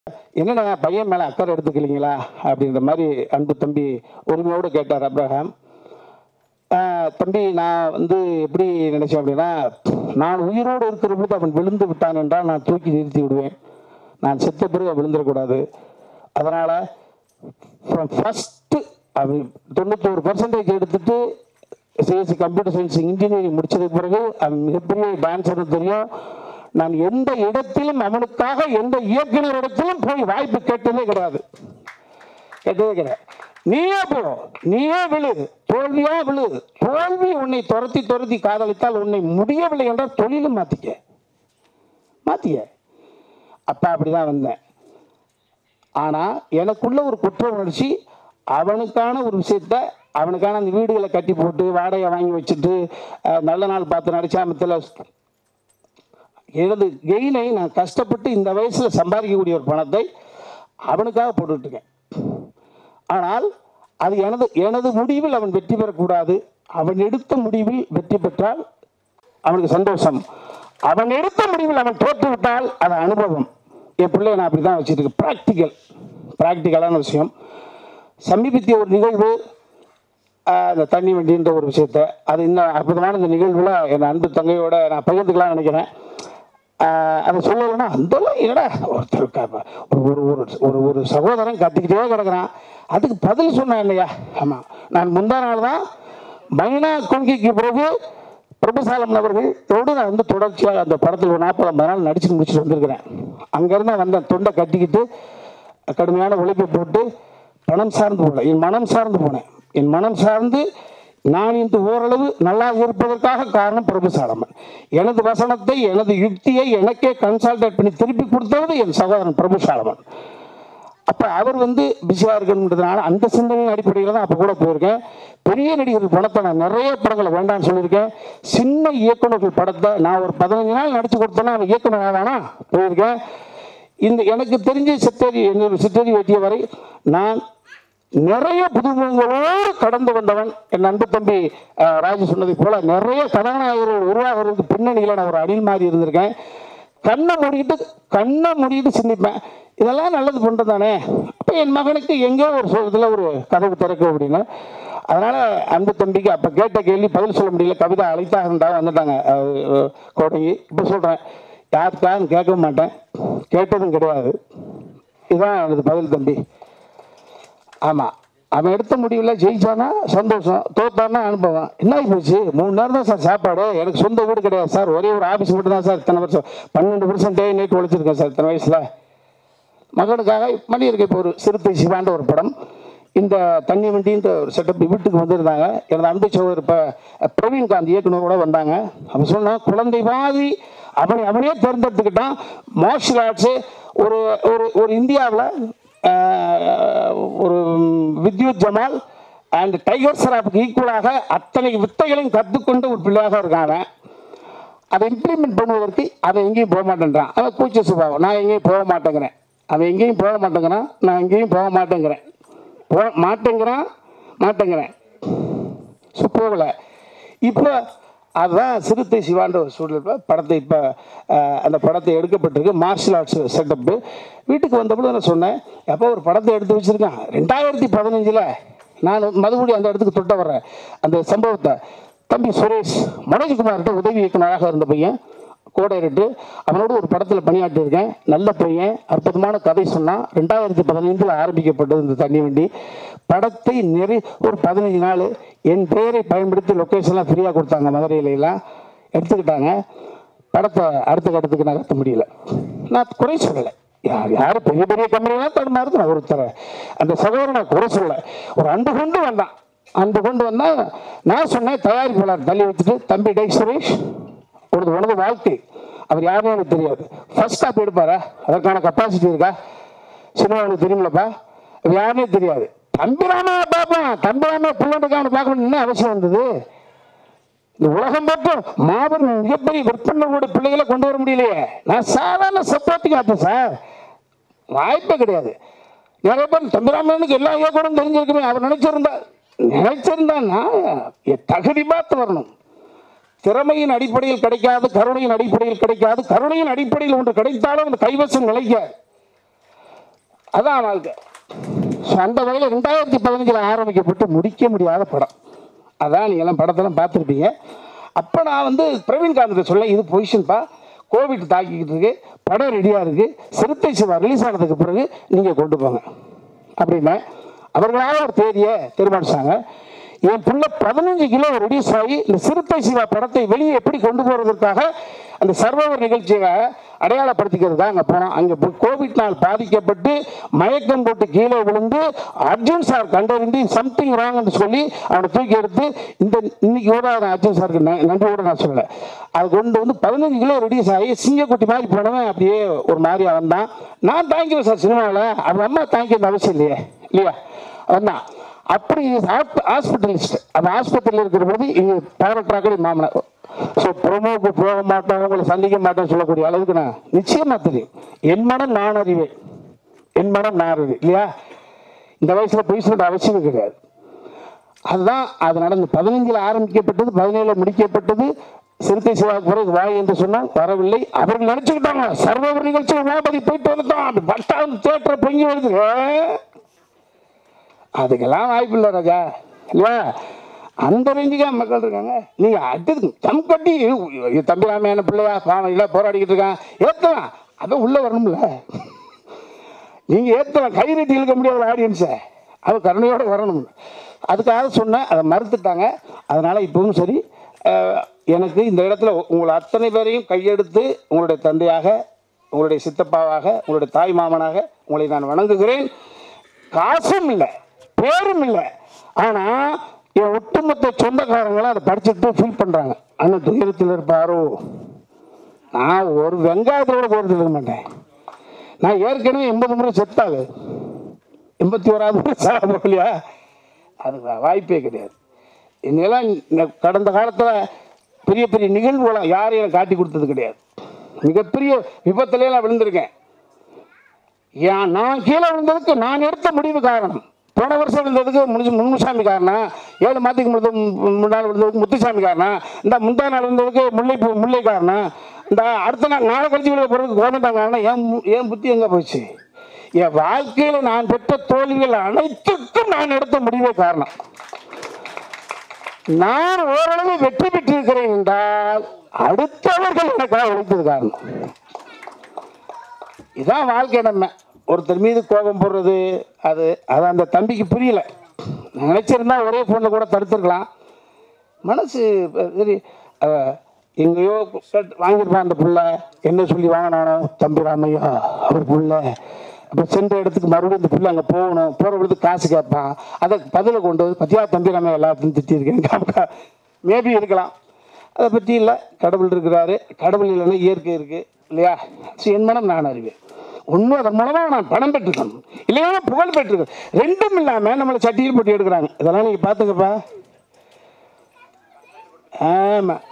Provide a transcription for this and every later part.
என்னடா பையன் மேலே அக்கறை எடுத்துக்கலீங்களா அப்படின்ற மாதிரி அன்பு தம்பி உரிமையோடு கேட்டார் அப்ரஹாம் ஆஹ் தம்பி நான் வந்து எப்படி நினைச்சேன் அப்படின்னா நான் உயிரோடு இருக்கிற போது அவன் விழுந்து விட்டான் என்றால் நான் தூக்கி நிறுத்தி விடுவேன் நான் செத்த பிறகு அவன் விழுந்துடக்கூடாது அதனால் ஃபஸ்ட்டு அவன் தொண்ணூத்தோரு பர்சன்டேஜ் எடுத்துட்டு சிஎஸ்சி கம்ப்யூட்டர் சயின்ஸ் இன்ஜினியரிங் முடிச்சதுக்கு பிறகு அவன் மிகப்பெரிய டான்ஸர்னு தெரியும் நான் எந்த இடத்திலும் அவனுக்காக எந்த இயக்குனர் இடத்திலும் போய் வாய்ப்பு கேட்டதே கிடையாது கேட்டதே கிடையாது நீயே போ நீயே விழு தோல்வியா விழு தோல்வி உன்னை துரத்தி துரத்தி காதலித்தால் உன்னை முடியவில்லை என்றால் தொழிலும் மாத்திக்க மாத்திக்க அப்பா அப்படிதான் வந்தேன் ஆனா எனக்குள்ள ஒரு குற்ற உணர்ச்சி அவனுக்கான ஒரு விஷயத்த அவனுக்கான அந்த வீடுகளை கட்டி போட்டு வாடகை வாங்கி வச்சுட்டு அஹ், நல்ல நாள் பார்த்து நடிச்சாமத்தில் எனது கெயினை நான் கஷ்டப்பட்டு இந்த வயசில் சம்பாதிக்கக்கூடிய ஒரு பணத்தை அவனுக்காக போட்டுட்டு இருக்கேன் ஆனால் அது எனது எனது முடிவில் அவன் வெற்றி பெறக்கூடாது அவன் எடுத்த முடிவில் வெற்றி பெற்றால் அவனுக்கு சந்தோஷம் அவன் எடுத்த முடிவில் அவன் தோற்று விட்டால் அது அனுபவம் என் பிள்ளைய நான் அப்படி தான் வச்சுருக்கேன் ப்ராக்டிக்கல் ப்ராக்டிக்கலான விஷயம் சமீபத்திய ஒரு நிகழ்வு ஆஹ், அந்த தண்ணி வண்டின்ற ஒரு விஷயத்த அது இன்னும் அற்புதமான இந்த நிகழ்வில் என் அன்பு தங்கையோட நான் பகிர்ந்துக்கலாம்னு நினைக்கிறேன் ஆஹ், அதை சொல்லலைன்னா அதெல்லாம் என்னடா ஒருத்தர் க- ஒரு ஒரு ஒரு ஒரு ஒரு சகோதரன் கத்திக்கிட்டே கிடக்குறான் அதுக்கு பதில் சொன்னேன் இல்லையா ஆமாம் நான் முந்தா நாள் தான் மைனா கொள்கைக்கு பிறகு பிரபுசாலம் அவர்களோடு நான் வந்து தொடர்ச்சியாக அந்த படத்தில் ஒரு நாற்பது ஐம்பது நாள் நடிச்சு முடிச்சுட்டு வந்திருக்கிறேன் அங்கேருந்து வந்தேன் தொண்டை கட்டிக்கிட்டு கடுமையான உழைப்பை போட்டு பணம் சார்ந்து போனேன் என் மனம் சார்ந்து போனேன் என் மனம் சார்ந்து நான் இன்று ஓரளவு நல்லா இருப்பதற்காக காரணம் பிரபு சாலமன் எனது வசனத்தை எனது யுக்தியை எனக்கே கன்சல்டேட் பண்ணி திருப்பி கொடுத்தது என் சகோதரன் பிரபு சாலமன் அப்போ அவர் வந்து பிஸியாக இருக்கணுன்றதுனால அந்த சிந்தனையின் அடிப்படையில் தான் அப்போ கூட போயிருக்கேன் பெரிய நடிகர்கள் படத்தை நான் நிறைய படங்களை வேண்டாம்னு சொல்லியிருக்கேன் சின்ன இயக்குனர்கள் படத்தை நான் ஒரு பதினஞ்சு நாள் நடிச்சு கொடுத்தேன்னா அவன் இயக்குனர் ஆவானா போயிருக்கேன் இந்த எனக்கு தெரிஞ்ச சித்தேரி என்னோட சித்தேரி வெட்டிய வரை நான் நிறைய புதுமுகங்களோடு கடந்து வந்தவன் என் அன்பு தம்பி அஹ், ராஜு சொன்னதை போல நிறைய கதாநாயகர்கள் உருவாகிறதுக்கு பின்னணியில் நான் ஒரு அணில் மாதிரி இருந்திருக்கேன் கண்ணை மூடிட்டு கண்ணை மூடிட்டு சிந்திப்பேன் இதெல்லாம் நல்லது பண்ணுறது தானே அப்போ என் மகனுக்கு எங்கேயோ ஒரு சொல்றதுல ஒரு கதவு திறக்கும் அப்படின்னு அதனால் அன்பு தம்பிக்கு அப்போ கேட்ட கேள்வி பதில் சொல்ல முடியல கவிதா அழைத்தாக வந்துட்டாங்க அஹ், அஹ், கோட்டைக்கு இப்போ சொல்கிறேன் யாருக்கான்னு கேட்கவும் மாட்டேன் கேட்டதும் கிடையாது இதுதான் எனது பதில் தம்பி ஆமாம் அவன் எடுத்த முடிவில் ஜெயிச்சானா சந்தோஷம் தோத்தானா அனுபவம் என்ன ஆகி போச்சு மூணு நேரம் தான் சார் சாப்பாடு எனக்கு சொந்த வீடு கிடையாது சார் ஒரே ஒரு ஆஃபீஸ் மட்டும் தான் சார் இத்தனை வருஷம் பன்னெண்டு வருஷம் டே நைட் உழைச்சிருக்கேன் சார் இத்தனை வயசில் மகனுக்காக பண்ணியிருக்க இப்போ ஒரு சிறுத்தை சிவான்ற ஒரு படம் இந்த தண்ணி வண்டின்ற ஒரு செட்டப் வீட்டுக்கு வந்திருந்தாங்க எனது அன்பு சோதர் இப்போ பிரவீன்காந்த் இயக்குனரோட வந்தாங்க அவன் சொன்னான் குழந்தை மாதிரி அவனை அவனே தேர்ந்தெடுத்துக்கிட்டான் மார்ஷல் ஆர்ட்ஸு ஒரு ஒரு ஒரு இந்தியாவில் ஒரு வித்யுத் ஜமால் அண்ட் டைகர் சராப்புக்கு ஈக்குவலாக அத்தனை வித்தைகளையும் கற்றுக்கொண்டு ஒரு பிள்ளையாக இருக்காங்க அதை இம்ப்ளிமெண்ட் பண்ணுவதற்கு அவன் எங்கேயும் போக மாட்டேன்றான் அவன் கூச்ச சுபாவம் நான் எங்கேயும் போக மாட்டேங்கிறேன் அவன் எங்கேயும் போக மாட்டேங்கிறான் நான் எங்கேயும் போக மாட்டேங்கிறேன் போக மாட்டேங்கிறான் மாட்டேங்கிறேன் ஸோ போகலை இப்போ அதுதான் சிறுத்தை சிவான்ற ஒரு சூழல் படத்தை இப்போ அந்த படத்தை எடுக்கப்பட்டிருக்கு மார்ஷல் ஆர்ட்ஸ் செட்டப்பு வீட்டுக்கு வந்தபோது நான் சொன்னேன் எப்போ ஒரு படத்தை எடுத்து வச்சுருக்கான் ரெண்டாயிரத்தி பதினஞ்சில் நான் மறுபடியும் அந்த இடத்துக்கு தொட்ட வர்றேன் அந்த சம்பவத்தை தம்பி சுரேஷ் மனோஜ்குமார்கிட்ட உதவி இயக்குனராக இருந்த பையன் கோடையிட்டு அவனோடு ஒரு படத்தில் பணியாற்றியிருக்கேன் நல்ல பையன் அற்புதமான கதை சொன்னான் ரெண்டாயிரத்தி பதினைந்தில் ஆரம்பிக்கப்பட்டது இந்த தண்ணி வண்டி படத்தை நிறைய ஒரு பதினஞ்சு நாள் என் பெயரை பயன்படுத்தி லொக்கேஷன்லாம் ஃப்ரீயாக கொடுத்தாங்க மதுரையில எல்லாம் எடுத்துக்கிட்டாங்க படத்தை அடுத்த கட்டத்துக்கு நகர்த்த முடியல நான் குறை சொல்லலை யார் யார் பெரிய பெரிய கம்பெனிலாம் தடுமாறுது நான் ஒருத்தர அந்த சகோதரனை குறை சொல்லலை ஒரு அன்பு கொண்டு வந்தான் அன்பு கொண்டு வந்தால் நான் சொன்னேன் தயாரிப்பாளர் தள்ளி வச்சுட்டு தம்பி டை சுரேஷ் உனது உனது வாழ்க்கை அவர் யாருமே எனக்கு தெரியாது ஃபர்ஸ்ட் ஸ்டாப் எடுப்பாரா அதற்கான கெப்பாசிட்டி இருக்கா சினிமா எனக்கு தெரியுமில்லப்பா அவர் யாருமே தெரியாது தம்பிராமா பார்ப்பேன் தம்பிராமா பிள்ளைக்கான பார்க்கணும்னு என்ன அவசியம் வந்தது இந்த உலகம் மட்டும் மாபெரும் மிகப்பெரிய விற்பனையோட பிள்ளைகளை கொண்டு வர முடியலையே நான் சாதாரண சப்போர்ட்டிங் ஆப்பேன் சார் வாய்ப்பே கிடையாது நிறைய பேர் தம்பிராமனுக்கு எல்லா இயக்கணும் தெரிஞ்சிருக்குமே அவர் நினைச்சிருந்தா நினைச்சிருந்தான்னா என் தகுதி பார்த்து வரணும் திறமையின் அடிப்படையில் கிடைக்காது கருணையின் அடிப்படையில் கிடைக்காது கருணையின் அடிப்படையில் ஒன்று கிடைத்தாலும் அந்த கைவசம் நிலைக்காது அதான் வாழ்க்கை ஸோ அந்த வகையில் ரெண்டாயிரத்தி பதினஞ்சில் ஆரம்பிக்கப்பட்டு முடிக்க முடியாத படம் அதான் நீங்க எல்லாம் படத்தெல்லாம் பார்த்துருப்பீங்க அப்போ நான் வந்து பிரவீன் காந்திட்ட சொல்ல இது பொசிஷன்ப்பா கோவிட் தாக்கிக்கிட்டு இருக்கு படம் ரெடியாக இருக்குது சிறுத்தை சிவா ரிலீஸ் ஆனதுக்கு பிறகு நீங்கள் கொண்டு போங்க அப்படின்னா அவர்களாக ஒரு தேதியை தீர்மானிச்சாங்க என் புள்ள பதினஞ்சு கிலோ ரெடியூஸ் ஆகி இந்த சிறுத்தை சிவா படத்தை வெளியே எப்படி கொண்டு போகிறதுக்காக அந்த சர்வவர் நிகழ்ச்சியை அடையாளப்படுத்திக்கிறது தான் அங்கே போனோம் அங்கே கோவிட்னால் பாதிக்கப்பட்டு மயக்கம் போட்டு கீழே விழுந்து அர்ஜுன் சார் கண்டறிந்து சம்திங் ராங்னு சொல்லி அவனை தூக்கி எடுத்து இந்த இன்னைக்கு கூட நான் அர்ஜுன் சாருக்கு ந- நன்றியோட நான் சொல்லலை அது கொண்டு வந்து பதினஞ்சு கிலோ ரெடியூஸ் ஆகி சிங்கக்குட்டி மாதிரி போனவன் அப்படியே ஒரு மாதிரி வந்தான் நான் தாங்கிக்கிறேன் சார் சினிமாவில் அவன் அம்மா தாங்கிக்கிற அவசியம் இல்லையே இல்லையா வந்தான் அப்படி ஹாஸ்பிட்டலிஸ்ட் அந்த ஆஸ்பத்திரியில் இருக்கிற போது இங்கே டைரக்டராக மாமனார் ஸோ ப்ரொமோக்கு போக மாட்டோம் உங்களை சந்திக்க மாட்டோம்னு சொல்லக்கூடிய அளவுக்கு நான் நிச்சயமா தெரியும் என் மனம் நான் அறிவேன் என் மனம் நான் அறிவேன் இல்லையா இந்த வயசில் பொய் சொல்ற அவசியம் கிடையாது அதுதான் அது நடந்து பதினஞ்சில் ஆரம்பிக்கப்பட்டது பதினேழுல முடிக்கப்பட்டது சிறுத்தை சிவாக்கு பிறகு வாய் என்று சொன்னால் வரவில்லை அவர்கள் நினைச்சுக்கிட்டாங்க சர்வவர் நிகழ்ச்சி உமாபதி போயிட்டு வந்துட்டோம் அப்படி பட்டாவது தேட்டரை பொங்கி வருது ஏ? அதுக்கெல்லாம் வாய்ப்பு இல்லை ராஜா இல்லையா அந்த ரேஞ்சுக்கா மக்கள் இருக்காங்க நீங்க அடுத்தது தம் கட்டி இது தம்பி ராமையான பிள்ளையா பாவம் இல்லை போராடிக்கிட்டு இருக்கான் ஏத்தலாம் அதான் உள்ள வரணும்ல நீங்க ஏத்தலாம் கை நீட்டி இழுக்க முடியாத ஆடியன்ஸை அது கருணையோட வரணும் அதுக்காக சொன்னேன் அதை மறுத்துட்டாங்க அதனால இப்பவும் சரி அஹ், எனக்கு இந்த இடத்துல உங்களை அத்தனை பேரையும் கையெடுத்து உங்களுடைய தந்தையாக உங்களுடைய சித்தப்பாவாக உங்களுடைய தாய் மாமனாக உங்களை நான் வணங்குகிறேன் காசும் இல்லை பேரும் இல்லை ஆனா என் ஒட்டுமொத்த சொந்தக்காரங்களும் அதை படிச்சுட்டு ஃபீல் பண்றாங்க அண்ணன் துயரத்தில் இருப்பாரோ நான் ஒரு வெங்காயத்தோட போகிறது இருக்க மாட்டேன் நான் ஏற்கனவே எண்பது முறை செத்தாது எண்பத்தி ஓராவது முறை சாக போகலையா அது வா- வாய்ப்பே கிடையாது என்னெல்லாம் இந்த கடந்த காலத்தில் பெரிய பெரிய நிகழ்வுகளை யாரையும் எனக்கு காட்டி கொடுத்தது கிடையாது மிகப்பெரிய விபத்துலேயே நான் விழுந்திருக்கேன் ஏன் நான் கீழே விழுந்ததுக்கு நான் எடுத்த முடிவு காரணம் போன வருஷம் விழுந்ததுக்கு முனி- முன்னுசாமி காரணம் ஏழு மாதத்துக்கு முழுது முன்னாள் விழுந்ததுக்கு முத்துசாமி காரணம் இந்த முந்தா நாள் விழுந்ததுக்கு முல்லை பூ- முல்லை காரணம் இந்த அடுத்த நாள் நாளை கழிச்சு விழுக போகிறதுக்கு கோமண்டா காரணம் என் மு- என் புத்தி எங்கே போச்சு என் வாழ்க்கையில் நான் பெற்ற தோல்விகள் அனைத்துக்கும் நான் எடுத்த முடிவே காரணம் நான் ஓரளவு வெற்றி பெற்றிருக்கிறேன் என்றால் அடுத்தவர்கள் எனக்காக உழைத்தது காரணம் இதான் வாழ்க்கை நம்ம ஒருத்தர் மீது கோபம் போடுறது அது அது அந்த தம்பிக்கு புரியல நான் நினைச்சிருந்தா ஒரே ஃபோனில் கூட தடுத்துருக்கலாம் மனசு இப்ப சரி அவ எங்கேயோ ஷர்ட் வாங்கியிருப்பான் அந்த புள்ள என்ன சொல்லி வாங்கினானோ தம்பி ராமையா அவர் புள்ள அப்போ சென்ற இடத்துக்கு மறுபடியும் இந்த புள்ள அங்கே போகணும் போகிற பொழுது காசு கேட்பான் அதை பதிலை கொண்டு வந்து பத்தியா தம்பி ராமையா எல்லாத்தையும் திட்டியிருக்கேன் மேபி இருக்கலாம் அதை பற்றி இல்லை கடவுள் இருக்கிறாரு கடவுள் இல்லைன்னா இயற்கை இருக்குது இல்லையா சரி, என் மனம் நான் அறிவேன் ஒன்றும் அதன் மூலமாக நான் பணம் பெற்றுக்கணும் இல்லையா புகழ் பெற்றுக்கணும் ரெண்டும் இல்லாமல் நம்மளை சட்டியில் போட்டு எடுக்கிறாங்க இதெல்லாம் நீங்கள் பார்த்துங்கப்பா ஆமாம்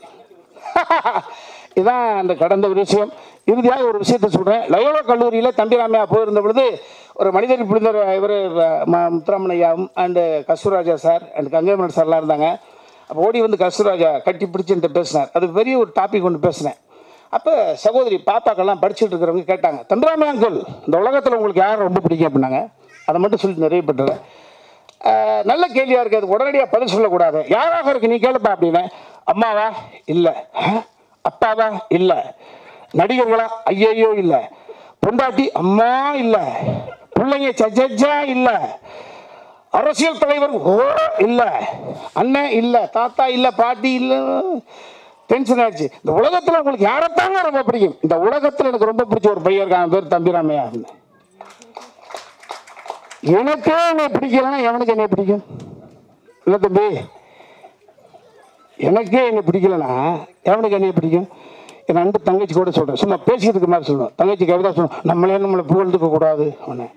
இதான் அந்த கடந்த ஒரு விஷயம் இறுதியாக ஒரு விஷயத்தை சொல்கிறேன் லயோலா கல்லூரியில் தம்பிராமையா போயிருந்த பொழுது ஒரு மனிதர் புரிந்தர் இவர் முத்துராமனையாவும் and Kasthuraja sir and Gangaimaran சார்லாம் இருந்தாங்க அப்போ ஓடி வந்து கஸ்தூராஜா கட்டி பிடிச்சுட்டு பேசினார் அது பெரிய ஒரு டாபிக் ஒன்று பேசினேன் அப்போ சகோதரி பாப்பாக்கெல்லாம் படிச்சுட்டு இருக்கிறவங்க கேட்டாங்க தம்பிராமையா அங்கிள் இந்த உலகத்தில் உங்களுக்கு யார் ரொம்ப பிடிக்கும் அப்படின்னாங்க அதை மட்டும் சொல்லி நிறைவேற்றலை ஆஹ் நல்ல கேள்வியாக இருக்குது அது உடனடியாக பதில் சொல்லக்கூடாது யாராக இருக்கு நீ கேளுப்பா அப்படின்னு அம்மாவா இல்லை அப்பாவா இல்லை நடிகர்களா ஐயையோ இல்லை பொண்டாட்டி அம்மா இல்லை பிள்ளைங்க சஜஜா இல்லை அரசியல் தலைவர் ஓ இல்லை அண்ணன் இல்லை தாத்தா இல்லை பாட்டி இல்லை டென்ஷன் ஆயிடுச்சு இந்த உலகத்தில் உங்களுக்கு யாரைத்தாங்க ரொம்ப பிடிக்கும் இந்த உலகத்தில் எனக்கு ரொம்ப பிடிச்ச ஒரு பையன் இருக்கான் அவன் பேர் தம்பிராமையா அப்படின்னு எனக்கே என்னை பிடிக்கலன்னா எவனுக்கு என்னை பிடிக்கும் இல்லை தம்பி எனக்கே என்னை பிடிக்கலன்னா எவனுக்கு என்னை பிடிக்கும் என் அன்பு தங்கச்சி கூட சொல்கிறேன் சும்மா பேசிட்டு இருக்க மாதிரி சொல்லணும் தங்கச்சி கவிதா சொல்லணும் நம்மளே நம்மளை புகழ்ந்துக்க கூடாது அவனை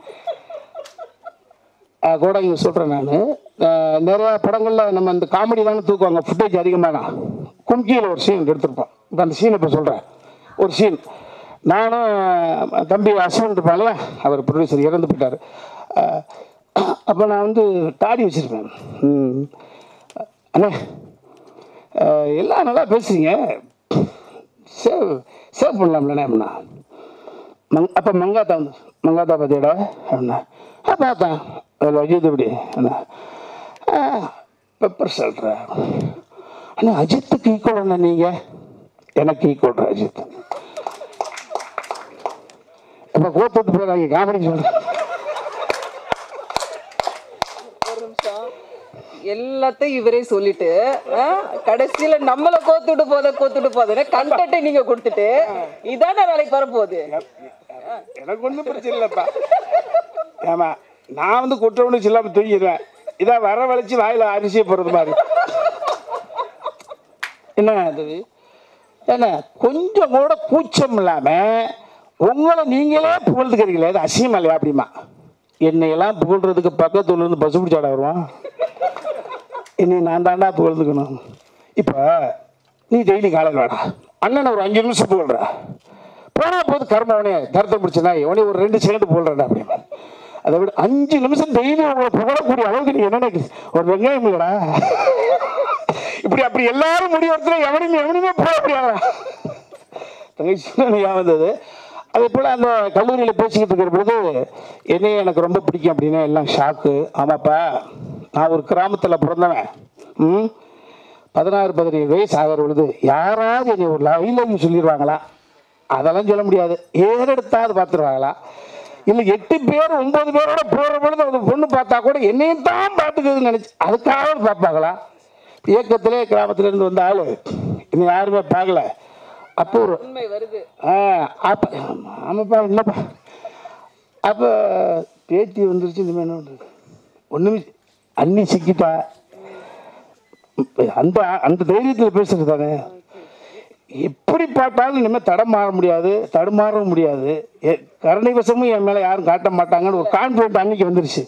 கூட இங்கே சொல்கிறேன் நான் நிறையா படங்களில் நம்ம இந்த காமெடி தானே தூக்குவாங்க ஃபுட்டேஜ் அதிகமாக தான் கும்கியில் ஒரு சீன் எடுத்திருப்போம் இப்போ அந்த சீன் இப்போ சொல்கிறேன் ஒரு சீன் நானும் தம்பி அஸ்வன் இருப்பான் இல்லையா அவர் ப்ரொடியூசர் இறந்து போயிட்டார் அப்போ நான் வந்து தாடி வச்சுருப்பேன் ம். அண்ணே அஹ், எல்லாம் நல்லா பேசுறீங்க சேவ் சேவ் பண்ணலாம்லண்ணே அப்படின்னா மங் அப்போ மங்காத்தா வந்து மங்காத்தா பார்த்தியடா அப்படின்னா ஆ பார்த்தேன் அதில் அஜித் இப்படி என்ன பெப்பர் சால்ட்ரா அண்ணா அஜித்துக்கு ஈக்குவல் அண்ணா நீங்கள் எனக்கு ஈக்குவல் அஜித் இப்போ கோத்துட்டு போகிறாங்க காமெடி சொல்கிறேன் ஒரு நிமிஷம் எல்லாத்தையும் இவரே சொல்லிட்டு ஆ, கடைசியில நம்மள கோத்துட்டு போத கோத்துட்டு போதுன்னு கண்டென்ட்டை நீங்க கொடுத்துட்டு இதானே நாளைக்கு வரப்போகுது எனக்கு ஒன்றும் பிரச்சனை இல்லைப்பா ஆமா நான் வந்து குற்ற உணர்ச்சி இல்லாமல் தூங்கிடுவேன் இதான் வர வளைச்சு வாயில் அரிசியை போடுறது மாதிரி என்ன அது என்ன கொஞ்சம் கூட கூச்சம் இல்லாமல் உங்களை நீங்களே புகழ்ந்துக்கிறீங்களே அது அசியம் இல்லையா அப்படிமா என்னையெல்லாம் புகழ்றதுக்கு பக்கத்துல இருந்து பஸ் பிடிச்சாட வருவான் என்னை நான் தாண்டா புகழ்ந்துக்கணும் இப்போ நீ டெய்லி காலையில் வாடா அண்ணனை ஒரு அஞ்சு நிமிஷம் புகழ்றா போனா போது கர்மவனே தரத்தை பிடிச்சனா உனே ஒரு ரெண்டு செகண்ட் போடுறா அப்படின்னு அதை விட அஞ்சு நிமிஷம் டெய்லி உங்களை புகழக்கூடிய அளவுக்கு நீ என்ன நினைக்கிறீ? ஒரு வெங்காயம் இல்லடா இப்படி அப்படி எல்லாரும் முடிவெடுத்துல எவனையுமே எவனையுமே போட முடியாதா தங்கச்சி ஞாபகம் வந்தது அதே போல் அந்த கல்லூரியில் பேசிக்கிட்டு இருக்கிற பொழுது என்னைய எனக்கு ரொம்ப பிடிக்கும் அப்படின்னா எல்லாம் ஷாக்கு ஆமாப்பா நான் ஒரு கிராமத்தில் பிறந்தவன் ம் பதினாறு பதினேழு வயசு ஆகிற பொழுது யாராவது என்னை ஒரு லவ் லவ் சொல்லிடுவாங்களா அதெல்லாம் சொல்ல முடியாது ஏறெடுத்தாவது பார்த்துருவாங்களா இல்லை எட்டு பேர் ஒன்பது பேரோட போகிற பொழுது ஒரு பொண்ணு பார்த்தா கூட என்னையும் தான் பார்த்துக்குதுன்னு நினச்சி அதுக்காக பார்ப்பாங்களா இயக்கத்திலே கிராமத்துல இருந்து வந்த ஆளு இன்னும் யாருமே பார்க்கல அப்போ ஒரு உண்மை வருது ஆ அப்போ ஆமாப்பா இல்லைப்பா அப்போ பேத்தி வந்துருச்சு இந்த என்ன பண்ணுறது ஒன்றுமே அண்ணி சிக்கிட்டா அந்த அந்த தைரியத்தில் பேசுறது தானே எப்படி பார்த்தாலும் இனிமேல் தடமாற முடியாது தடுமாறவும் முடியாது எ- கருணை வசமும் என் மேலே யாரும் காட்ட மாட்டாங்கன்னு ஒரு கான்ஃபிடென்ட் அன்னைக்கு வந்துருச்சு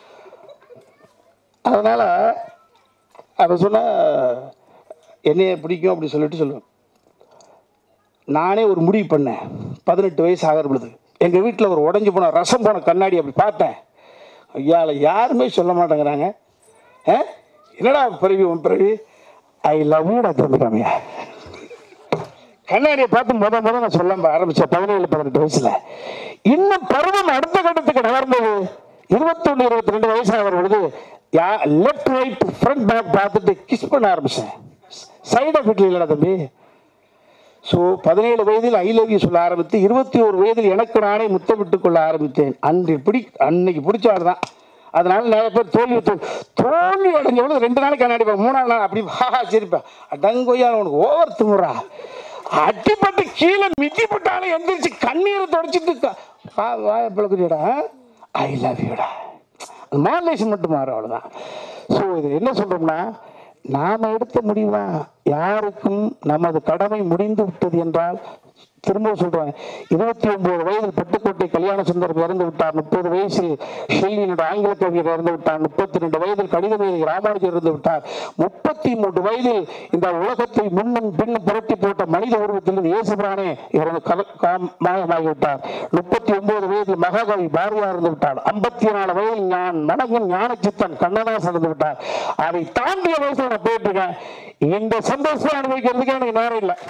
அதனால் அவன் சொன்னா என்னைய பிடிக்கும் அப்படி சொல்லிட்டு சொல்லுவேன் நானே ஒரு முடிவு பண்ணேன் பதினெட்டு வயசு ஆகிற பொழுது எங்கள் வீட்டில் ஒரு உடஞ்சி போன ரசம் போன கண்ணாடி அப்படி பார்த்தேன் ஐயால யாருமே சொல்ல மாட்டேங்கிறாங்க ஆ என்னடா பிறவி உன் பிறவி ஐ லவ் யூடா தம்பிராமையா கண்ணாடியை பார்த்து முத முத நான் சொல்ல ஆரம்பித்தேன் பதினேழு பதினெட்டு வயசில் இன்னும் பருவம் அடுத்த கட்டத்துக்கு நகர்ந்தது இருபத்தொன்று இருபத்தி ரெண்டு வயசு ஆகிற பொழுது யா லெஃப்ட் ரைட் ஃப்ரண்ட் பேக் பார்த்துட்டு கிஸ் பண்ண ஆரம்பித்தேன் சைடு எஃபெக்ட் இல்லைடா தம்பி ஸோ பதினேழு வயதில் ஐ லவ் யூ சொல்ல ஆரம்பித்து இருபத்தி ஒரு வயதில் எனக்கு நானே முத்தமிட்டுக் கொள்ள ஆரம்பித்தேன் அன்று பிடி அன்னைக்கு பிடிச்சவர் தான் அதனால நிறைய பேர் தோல்வி தோல் தோல்வி அடைஞ்சவளும் ரெண்டு நாளைக்கு கண்ணாடி பார்ப்பேன். மூணாவது நாள் அப்படி ஹாஹா சிரிப்பேன் அடங்கொய்யா உனக்கு ஓவர் துமுறா அடிப்பட்டு கீழே மிதி போட்டாலும் எந்திரிச்சு கண்ணீரை தொடச்சிட்டு க- வா- வாயை பிளக்குறியடா ஐ லவ் யூடா அது மாடலேஷன் மட்டும் மாறும் அவ்வளோதான் ஸோ இது என்ன சொல்கிறோம்னா நாம் எடுத்த முடிவா யாருக்கும் நமது கடமை முடிந்து விட்டது என்றால் திரும்ப சொல்றேன் இருபத்தி ஒன்பது வயதில் பட்டுக்கோட்டை கல்யாண சுந்தரம் இறந்து விட்டார் முப்பது வயசில் ஷெல்லியினுடைய ஆங்கில கவிஞர் இறந்து விட்டார் முப்பத்தி ரெண்டு வயதில் கடிதமேதை ராமானுஜர் இறந்து விட்டார் முப்பத்தி மூன்று வயதில் இந்த உலகத்தை முன்னும் பின்னும் புரட்டி போட்ட மனித உருவத்தில் இயேசுபிரானே இறந்து கல- காம்- மாயமாகி விட்டார் முப்பத்தி ஒன்பது வயதில் மகாகவி பாரதியார் இறந்து விட்டார் ஐம்பத்தி நாலு வயதில் ஞான் மனகன் ஞானச்சித்தன் கண்ணதாசன் இறந்து விட்டார் அதை தாண்டிய வயசுல நான் போயிட்டு இருக்கேன் இந்த சந்தோஷம் அனுபவிக்கிறதுக்கு எனக்கு நேரம் இல்லை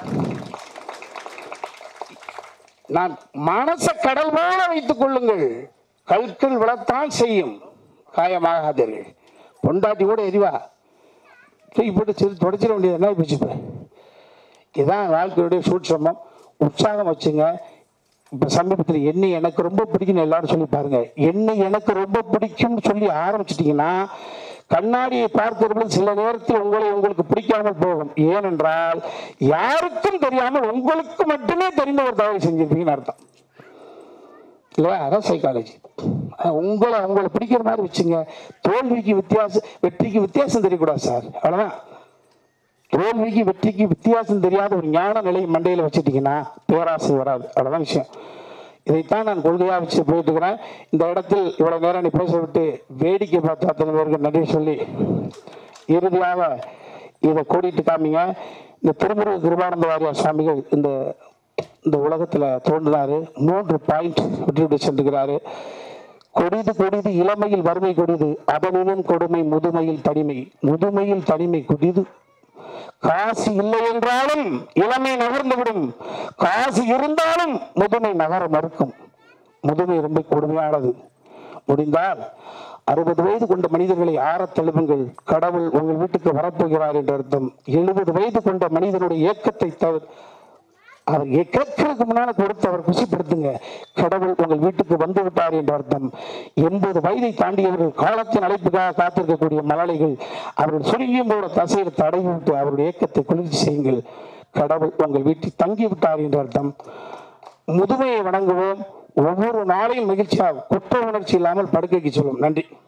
நான் மனச கடல் போல வைத்துக் கொள்ளுங்கள் கற்கள் விழத்தான் செய்யும் காயமாகாதீர்கள் பொண்டாட்டி கூட எரிவா தூக்கி போட்டு சரி தொடச்சிட வேண்டியது என்ன போச்சு இதான் வாழ்க்கையுடைய சூட்சமம் உற்சாகம் வச்சுங்க இப்போ சமீபத்தில் என்னை எனக்கு ரொம்ப பிடிக்கும்னு எல்லாரும் சொல்லி பாருங்க என்னை எனக்கு ரொம்ப பிடிக்கும்னு சொல்லி ஆரம்பிச்சிட்டிங்கன்னா கண்ணாடியை பார்க்கிறவர்கள் சில நேரத்தில் உங்களை உங்களுக்கு பிடிக்காமல் போகும் ஏனென்றால் யாருக்கும் தெரியாமல் உங்களுக்கு மட்டுமே தெரிந்த ஒரு தவறை செஞ்சிருப்பீங்கன்னு அர்த்தம் இல்லையா அதான் சைக்காலஜி உங்களை உங்களை பிடிக்கிற மாதிரி வச்சுங்க தோல்விக்கு வித்தியாசம் வெற்றிக்கு வித்தியாசம் தெரியக்கூடாது சார் அவ்வளோதான் தோல்விக்கு வெற்றிக்கு வித்தியாசம் தெரியாத ஒரு ஞான நிலை மண்டையில் வச்சுட்டீங்கன்னா பேராசை வராது அவ்வளோதான் விஷயம் இதைத்தான் நான் கொள்கையாக வச்சு போயிட்டு இருக்கிறேன் இந்த இடத்தில் இவ்வளோ நேரம் நீ பேச விட்டு வேடிக்கை பார்த்து அத்தனை பேருக்கு நன்றி சொல்லி இறுதியாக இதை கோடிட்டு காமிங்க இந்த திருமுருக கிருபானந்த வாரியார் சுவாமிகள் இந்த இந்த உலகத்தில் தோன்றினாரு மூன்று பாயிண்ட் விட்டு சென்றுக்கிறாரு கொடிது கொடிது இளமையில் வறுமை கொடிது அதனினும் கொடுமை முதுமையில் தனிமை முதுமையில் தனிமை கொடிது காசு இல்லை என்றாலும் இளமை நகர்ந்துவிடும் காசு இருந்தாலும் முதுமை நகர மறுக்கும் முதுமை ரொம்ப கொடுமையானது முடிந்தால் அறுபது வயது கொண்ட மனிதர்களை ஆறத் தழுவுங்கள் கடவுள் உங்கள் வீட்டுக்கு வரப்போகிறார் என்று அர்த்தம் எழுபது வயது கொண்ட மனிதனுடைய ஏக்கத்தை தவிர அவர் கேட்கறதுக்கு முன்னால கொடுத்து அவர் குசிப்படுத்துங்க கடவுள் உங்கள் வீட்டுக்கு வந்து விட்டார் என்ற அர்த்தம் எண்பது வயதை தாண்டியவர்கள் காலத்தின் அழைப்புக்காக காத்திருக்கக்கூடிய மலலைகள் அவர்கள் சுருங்கியும் போட தசையில் தடவி விட்டு அவருடைய ஏக்கத்தை குளிர்ச்சி செய்யுங்கள் கடவுள் உங்கள் வீட்டில் தங்கி விட்டார் என்ற அர்த்தம் முதுமையை வணங்குவோம் ஒவ்வொரு நாளையும் மகிழ்ச்சியாக குற்ற உணர்ச்சி இல்லாமல் படுக்கைக்கு சொல்லும் நன்றி